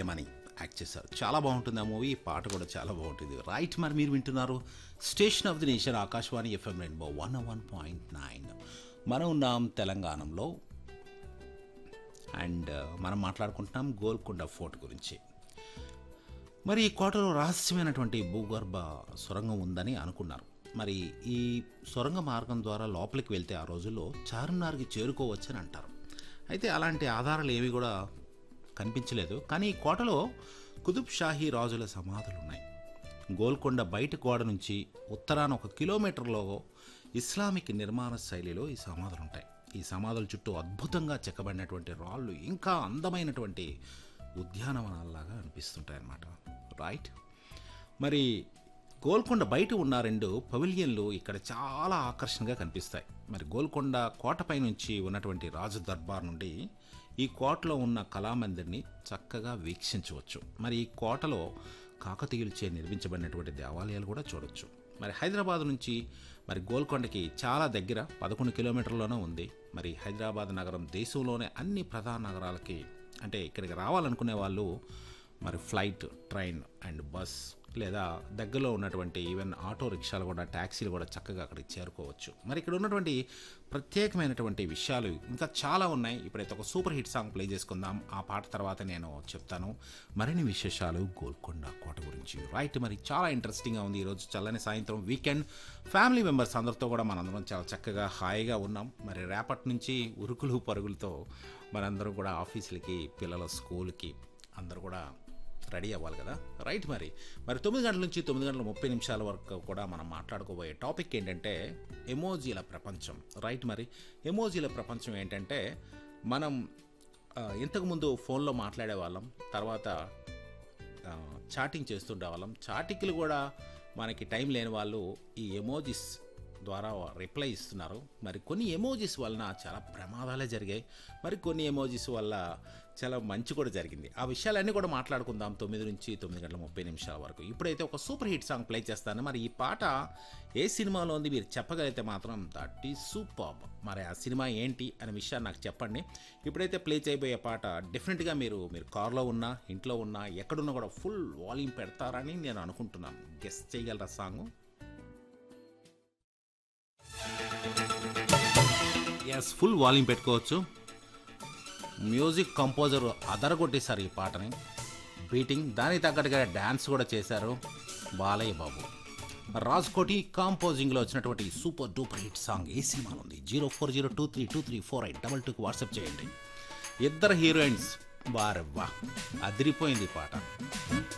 ప్రేమని యాక్ట్ చేశారు చాలా బాగుంటుంది ఆ మూవీ పాట కూడా చాలా బాగుంటుంది రైట్ మరి మీరు వింటున్నారు station of the nation Akashvani FM rainbow one one point nine మనం ఉన్నాం తెలంగాణలో అండ్ మనం మాట్లాడుకుంటున్నాం గోల్కొండ ఫోర్ట్ గురించి మరి ఈ కోటలో రహస్యమైనటువంటి భూగర్భ సొరంగం ఉందని అనుకున్నారు మరి ఈ సొరంగ మార్గం ద్వారా లోపలికి వెళ్తే ఆ రోజుల్లో చార్మినార్కి చేరుకోవచ్చని అంటారు అయితే అలాంటి ఆధారాలు ఏవి కూడా కనిపించలేదు కానీ ఈ కోటలో కుతుబ్ షాహీ రాజుల సమాధులు ఉన్నాయి గోల్కొండ బయట గోడ నుంచి ఉత్తరాన ఒక కిలోమీటర్లో ఇస్లామిక్ నిర్మాణ శైలిలో ఈ సమాధులు ఉంటాయి ఈ సమాధుల చుట్టూ అద్భుతంగా చెక్కబడినటువంటి రాళ్ళు ఇంకా అందమైనటువంటి ఉద్యానవనాల్లాగా అనిపిస్తుంటాయి అన్నమాట రైట్ మరి గోల్కొండ బయట ఉన్న రెండు పవిలియన్లు ఇక్కడ చాలా ఆకర్షణగా కనిపిస్తాయి మరి గోల్కొండ కోటపై నుంచి ఉన్నటువంటి రాజు దర్బార్ నుండి ఈ కోటలో ఉన్న కళామందిర్ని చక్కగా వీక్షించవచ్చు మరి ఈ కోటలో కాకతీయులచే నిర్మించబడినటువంటి దేవాలయాలు కూడా చూడొచ్చు మరి హైదరాబాద్ నుంచి మరి గోల్కొండకి చాలా దగ్గర పదకొండు కిలోమీటర్లోనే ఉంది మరి హైదరాబాద్ నగరం దేశంలోనే అన్ని ప్రధాన నగరాలకి అంటే ఇక్కడికి రావాలనుకునే వాళ్ళు మరి ఫ్లైట్ ట్రైన్ అండ్ బస్ లేదా దగ్గరలో ఉన్నటువంటి ఈవెన్ ఆటో రిక్షాలు కూడా ట్యాక్సీలు కూడా చక్కగా అక్కడికి చేరుకోవచ్చు మరి ఇక్కడ ఉన్నటువంటి ప్రత్యేకమైనటువంటి విషయాలు ఇంకా చాలా ఉన్నాయి ఇప్పుడైతే ఒక సూపర్ హిట్ సాంగ్ ప్లే చేసుకుందాం ఆ పాట తర్వాత నేను చెప్తాను మరిన్ని విశేషాలు గోల్కొండ కోట గురించి రైట్ మరి చాలా ఇంట్రెస్టింగ్గా ఉంది ఈరోజు చల్లని సాయంత్రం వీకెండ్ ఫ్యామిలీ మెంబర్స్ అందరితో కూడా మనందరం చాలా చక్కగా హాయిగా ఉన్నాం మరి రేపటి నుంచి ఉరుకులు పరుగులతో మనందరం కూడా ఆఫీసులకి పిల్లల స్కూల్కి అందరూ కూడా రెడీ అవ్వాలి కదా రైట్ మరి మరి తొమ్మిది గంటల నుంచి తొమ్మిది గంటల ముప్పై నిమిషాల వరకు కూడా మనం మాట్లాడుకోబోయే టాపిక్ ఏంటంటే ఎమోజీల ప్రపంచం రైట్ మరి ఎమోజీల ప్రపంచం ఏంటంటే మనం ఆ, ఇంతకుముందు ఫోన్లో మాట్లాడే వాళ్ళం తర్వాత ఆ, చాటింగ్ చేస్తుండే వాళ్ళం చాటింగ్లు కూడా మనకి టైం లేని వాళ్ళు ఈ ఎమోజిస్ ద్వారా రిప్లై ఇస్తున్నారు మరి కొన్ని ఎమోజిస్ వలన చాలా ప్రమాదాలే జరిగాయి మరి కొన్ని ఎమోజిస్ వల్ల చాలా మంచి కూడా జరిగింది ఆ విషయాలన్నీ కూడా మాట్లాడుకుందాం తొమ్మిది నుంచి తొమ్మిది గంటల ముప్పై నిమిషాల వరకు ఇప్పుడైతే ఒక సూపర్ హిట్ సాంగ్ ప్లే చేస్తాను మరి ఈ పాట ఏ సినిమాలో ఉంది మీరు చెప్పగలిగితే మాత్రం దట్ ఈజ్ సూపర్ మరి ఆ సినిమా ఏంటి అనే విషయాన్ని నాకు చెప్పండి ఇప్పుడైతే ప్లే చేయబోయే పాట డెఫినెట్గా మీరు మీరు కార్లో ఉన్నా ఇంట్లో ఉన్నా ఎక్కడున్నా కూడా ఫుల్ వాల్యూమ్ పెడతారని నేను అనుకుంటున్నాను గెస్ట్ చేయగలరా సాంగ్ ఎస్ ఫుల్ వాల్యూమ్ పెట్టుకోవచ్చు మ్యూజిక్ కంపోజర్ అదరగొట్టేశారు ఈ పాటని బీటింగ్ దానికి తగ్గట్టుగా డ్యాన్స్ కూడా చేశారు బాలయ్య బాబు రాజ్ కోటి కాంపోజింగ్లో వచ్చినటువంటి సూపర్ డూపర్ హిట్ సాంగ్ ఏ సినిమాలో ఉంది zero four zero two three two three four eight double టూకి వాట్సాప్ చేయండి ఇద్దరు హీరోయిన్స్ వారెవ్వా అదిరిపోయింది ఈ పాట